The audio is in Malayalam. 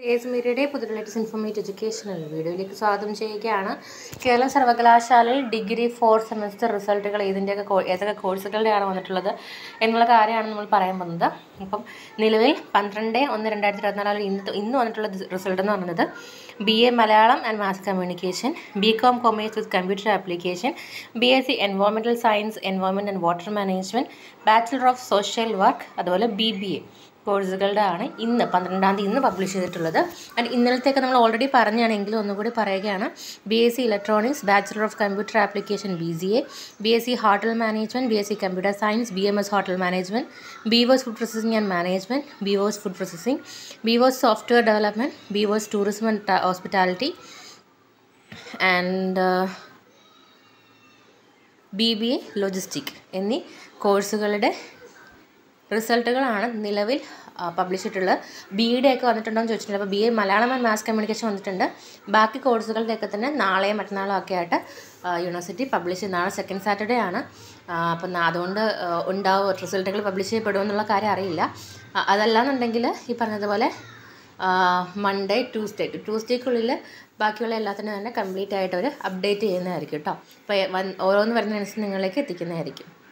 ഏസ് മീഡിയയുടെ പുതിയ ലേറ്റസ്റ്റ് ഇൻഫോർമേറ്റീവ് എഡ്യൂക്കേഷണൽ വീഡിയോയിലേക്ക് സ്വാഗതം ചെയ്യുകയാണ് കേരള സർവകലാശാലയിൽ ഡിഗ്രി ഫോർത്ത് സെമസ്റ്റർ റിസൾട്ടുകൾ ഏതിൻ്റെയൊക്കെ കോ ഏതൊക്കെ കോഴ്സുകളുടെയാണ് വന്നിട്ടുള്ളത് എന്നുള്ള കാര്യമാണ് നമ്മൾ പറയാൻ പോകുന്നത് അപ്പം നിലവിൽ പന്ത്രണ്ട് ഒന്ന് രണ്ടായിരത്തി ഇരുപത്തിനാലിൽ ഇന്ന് ഇന്ന് വന്നിട്ടുള്ള റിസൾട്ട് എന്ന് പറയുന്നത് B A Malayalam and mass communication B com commerce with computer application B S C environmental science environment and water management bachelor of social work അതുപോലെ ബി ബി എ കോഴ്സുകളുടെ ആണ് ഇന്ന് പന്ത്രണ്ടാം തീയതി ഇന്ന് പബ്ലിഷ് ചെയ്തിട്ടുള്ളത് ആൻഡ് ഇന്നലത്തേക്ക് നമ്മൾ ഓൾറെഡി പറഞ്ഞാണെങ്കിലും ഒന്നുകൂടി പറയുകയാണ് B S C electronics bachelor of computer application B C A B S C hotel management B S C computer science B M S hotel management B voc food processing and management B voc food processing B voc software development B voc tourism and hospitality and B B A logistic എന്നീ കോഴ്സുകളുടെ റിസൾട്ടുകളാണ് നിലവിൽ പബ്ലിഷ് ചെയ്തിട്ടുള്ളത് ബി ഇയുടെ ഒക്കെ വന്നിട്ടുണ്ടോ എന്ന് ചോദിച്ചിട്ടുണ്ട് അപ്പോൾ B A Malayalam and mass communication വന്നിട്ടുണ്ട് ബാക്കി കോഴ്സുകളുടെയൊക്കെ തന്നെ നാളെയും മറ്റന്നാളും ഒക്കെ ആയിട്ട് യൂണിവേഴ്സിറ്റി പബ്ലിഷ് ചെയ്യുന്ന നാളെ സെക്കൻഡ് സാറ്റർഡേ ആണ് അപ്പം അതുകൊണ്ട് ഉണ്ടാവും റിസൾട്ടുകൾ പബ്ലിഷ് ചെയ്യപ്പെടുമെന്നുള്ള കാര്യം അറിയില്ല അതല്ലാന്നുണ്ടെങ്കിൽ ഈ പറഞ്ഞതുപോലെ മൺഡേ ട്യൂസ്ഡേ ട്യൂസ്ഡേക്കുള്ളിൽ ബാക്കിയുള്ള എല്ലാത്തിനും തന്നെ കംപ്ലീറ്റ് ആയിട്ട് അവർ അപ്ഡേറ്റ് ചെയ്യുന്നതായിരിക്കും കേട്ടോ അപ്പോൾ ഓരോന്ന് വരുന്നതനുസരിച്ച് നിങ്ങളിലേക്ക് എത്തിക്കുന്നതായിരിക്കും